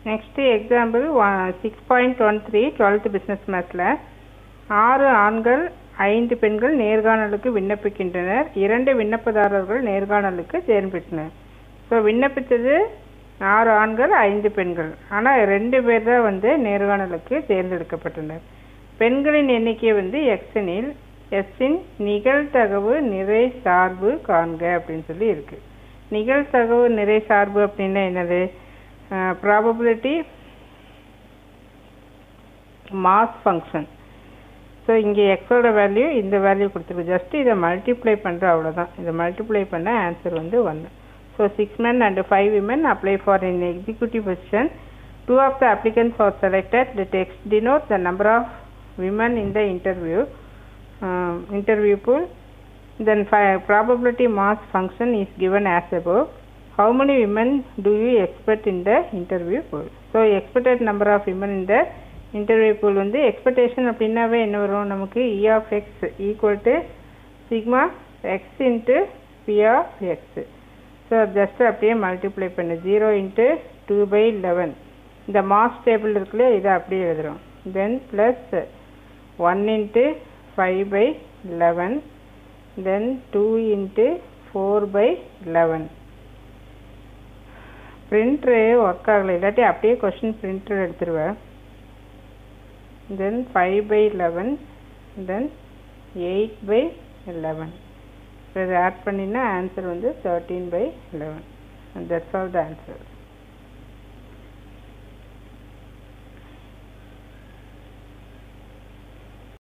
next example six point one three twelfth business மேத்ஸில் ஆறு ஆண்கள் ஐந்து பெண்கள் நேர்காணலுக்கு விண்ணப்பிக்கின்றனர் இரண்டு விண்ணப்பதாரர்கள் நேர்காணலுக்கு தேர்ந்தெடுத்தனர் ஸோ விண்ணப்பித்தது ஆறு ஆண்கள் ஐந்து பெண்கள் ஆனால் ரெண்டு பேர் தான் வந்து நேர்காணலுக்கு தேர்ந்தெடுக்கப்பட்டனர் பெண்களின் எண்ணிக்கை வந்து எக்ஸனில் எஸ்ஸின் நிகழ்தகவு நிறை சார்பு காண்க அப்படின்னு சொல்லி இருக்கு நிகழ்தகவு நிறை சார்பு அப்படின்னா என்னது ப்ராபபிலிட்டி மாஸ் ஃபங்க்ஷன் ஸோ இங்கே எக்ஸோட வேல்யூ இந்த வேல்யூ கொடுத்துருக்கு ஜஸ்ட் இதை மல்டிப்ளை பண்ணுற அவ்வளோதான் இதை மல்டிப்ளை பண்ண ஆன்சர் வந்து ஒன்று so six men and five women apply for an executive position two of the applicants are selected the text denotes the number of women in the interview uh, interview pool then fi- probability mass function is given as above how many women do you expect in the interview pool so expected number of women in the interview pool வந்து expectation அப்படின்னாவே என்ன வரும் நமக்கு e of x equal to sigma x into p of x so just அப்படியே multiply பண்ணு zero into two by eleven இந்த maths table இருக்குல்ல இதை அப்படியே எழுதுகிறோம் then plus one into five by eleven then two into four by eleven printer work ஆகலை இல்லாட்டி அப்படியே கொஷின் பிரிண்டர் எடுத்துருவேன் then five by eleven then eight by eleven இப்போ இதை ஆட் பண்ணினா ஆன்சர் வந்து thirteen by eleven and that's all the answer